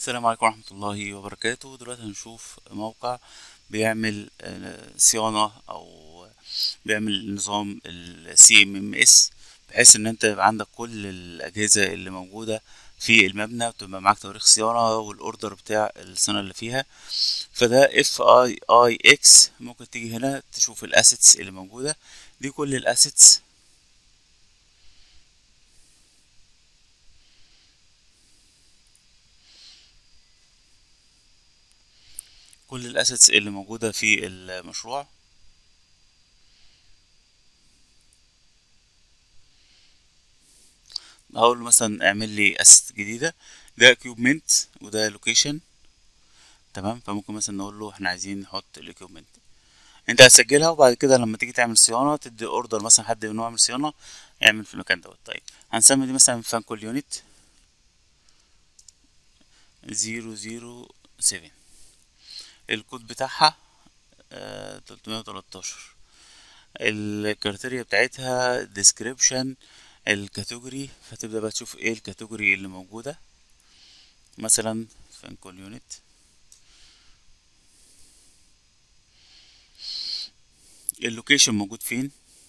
السلام عليكم ورحمة الله وبركاته دلوقتي هنشوف موقع بيعمل آه، صيانة أو بيعمل نظام ال CMMS بحيث إن أنت يبقى عندك كل الأجهزة اللي موجودة في المبنى وتبقى معاك تواريخ صيانة والأوردر بتاع السنة اللي فيها فده FIIX ممكن تيجي هنا تشوف الأسيتس اللي موجودة دي كل الأسيتس كل الاسيتس اللي موجودة في المشروع هقول له مثلا اعمل لي اسيت جديدة ده اكيوبمنت وده لوكيشن تمام فممكن مثلا نقول له احنا عايزين نحط الاكيوبمنت انت هتسجلها وبعد كده لما تيجي تعمل صيانة تدي اوردر مثلا حد من يعمل صيانة اعمل في المكان دوت طيب هنسمي دي مثلا فانكول يونت زيرو زيرو سفن الكود بتاعها تلتمية وتلاتاشر الكريتيريا بتاعتها description الكاتيجوري فتبدأ بقى تشوف ايه الكاتيجوري اللي موجودة مثلا فانكول يونت اللوكيشن موجود فين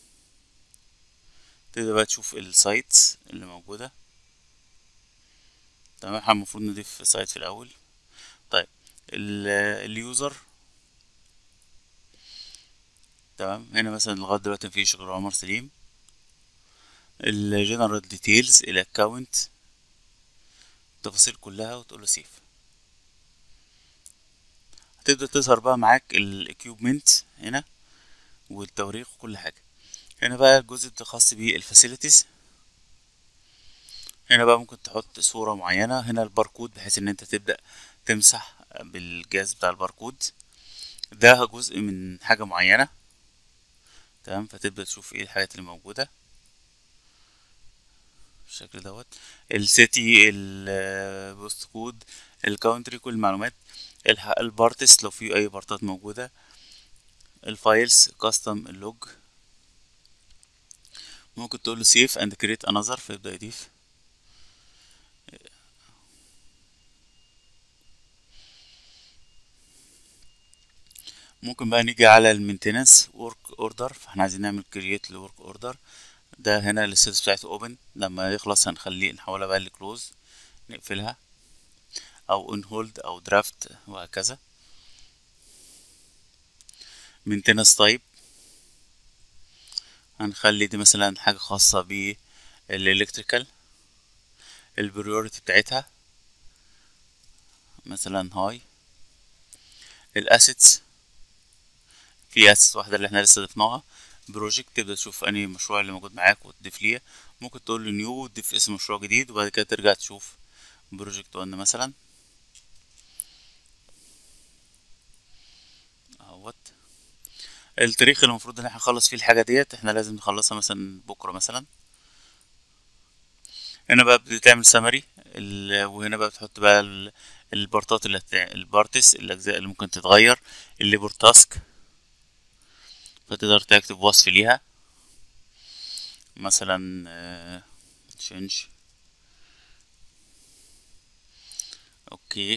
تبدأ بقى تشوف السايتس اللي موجودة تمام احنا المفروض نضيف سايت في الأول طيب اليوزر تمام هنا مثلا لغايه دلوقتي مفيش غير عمر سليم الجنرال ديتيلز الاكونت التفاصيل كلها وتقول له سيف هتبدا تظهر بقى معاك الاكيوبمنت هنا والتواريخ وكل حاجه هنا بقى الجزء الخاص بالفاسيلتيز هنا بقى ممكن تحط صورة معينة هنا الباركود بحيث ان انت تبدأ تمسح بالجهاز بتاع الباركود ده جزء من حاجة معينة تمام فتبدأ تشوف ايه الحاجات اللي موجودة بالشكل دوت السيتي البوست كود الكاونتري كل المعلومات البارتس لو في اي بارتات موجودة الفايلز كاستم اللوج ممكن تقول له سيف اند كريت انذر فيبدأ يضيف ممكن بقى نيجي على المينتيننس ورك اوردر فاحنا عايزين نعمل كرييت لورك اوردر ده هنا الستاتس بتاعته اوبن لما يخلص هنخليه نحولها بقى لكلوز نقفلها او ان هولد او درافت وهكذا مينتيننس تايب هنخلي دي مثلا حاجة خاصة بالالكتريكال البريوريتي بتاعتها مثلا هاي الاسيتس في اسس واحده اللي احنا لسه ضفناها بروجكت تبدا تشوف انهي مشروع اللي موجود معاك وتضيف ليه ممكن تقول له نيو وتضيف اسم مشروع جديد وبعد كده ترجع تشوف بروجكت 1 مثلا اهوت التاريخ اللي المفروض ان احنا نخلص فيه الحاجه ديت احنا لازم نخلصها مثلا بكره مثلا هنا بقى بتعمل سمري وهنا بقى بتحط بقى البارتات اللي البارتس الاجزاء اللي ممكن تتغير الليبر تاسك فتقدر تكتب وصف ليها مثلا تشينج اوكي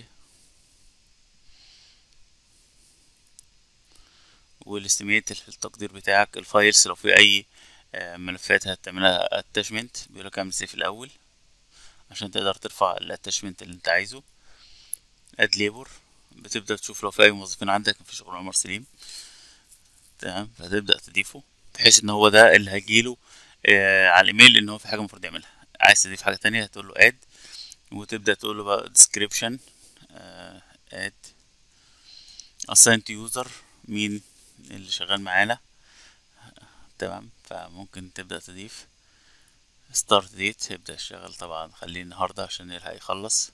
والاستيميت التقدير بتاعك الفايلز لو في اي ملفات هتعملها اتاشمنت بيقولك اعمل سيف الاول عشان تقدر ترفع الاتاشمنت اللي انت عايزه اد ليبر بتبدا تشوف لو في اي موظفين عندك مفيش غير عمر سليم تمام فتبدا تضيفه بحيث ان هو ده اللي هيجيله آه على الايميل ان هو في حاجه المفروض يعملها عايز تضيف حاجه تانية هتقول له اد وتبدا تقول له بقى description آه اد assign to user مين اللي شغال معانا تمام فممكن تبدا تضيف start date يبدا يشتغل طبعا خليه النهارده عشان يلحق يخلص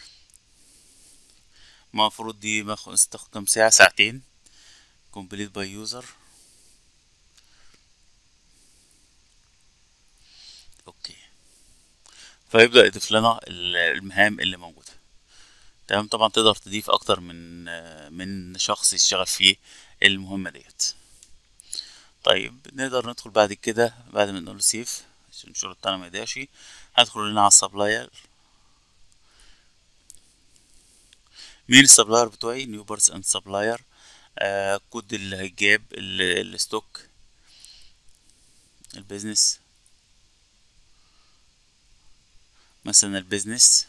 المفروض دي تاخد كام ساعة ساعتين complete by user اوكي فيبدأ يضيف لنا المهام اللي موجودة تمام طبعا تقدر تضيف اكتر من من شخص يشتغل في المهمة ديت طيب نقدر ندخل بعد كده بعد ما نقول سيف عشان الشغل بتاعنا ما يضيعش هدخل هنا على السبلاير مين السبلاير بتوعي نيو بارتس اند سبلاير كود اللي هيجاب ال- الستوك البيزنس مثلا البيزنس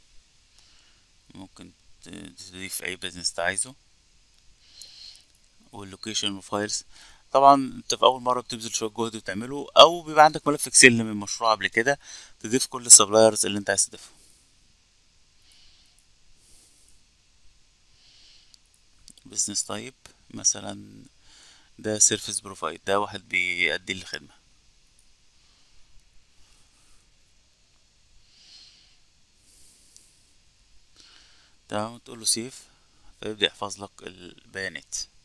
ممكن ت- تضيف اي بيزنس انت عايزه واللوكيشن وفايلز طبعا انت في اول مره بتبذل شويه جهد وتعمله او بيبقى عندك ملف اكسل من مشروع قبل كده تضيف كل السبلايرز اللي انت عايز تضيفهم بزنس تايب مثلا ده سيرفيس بروفايد ده واحد بيأدي لي خدمه تمام تقول له سيف فيبدأ يحفظ لك البيانات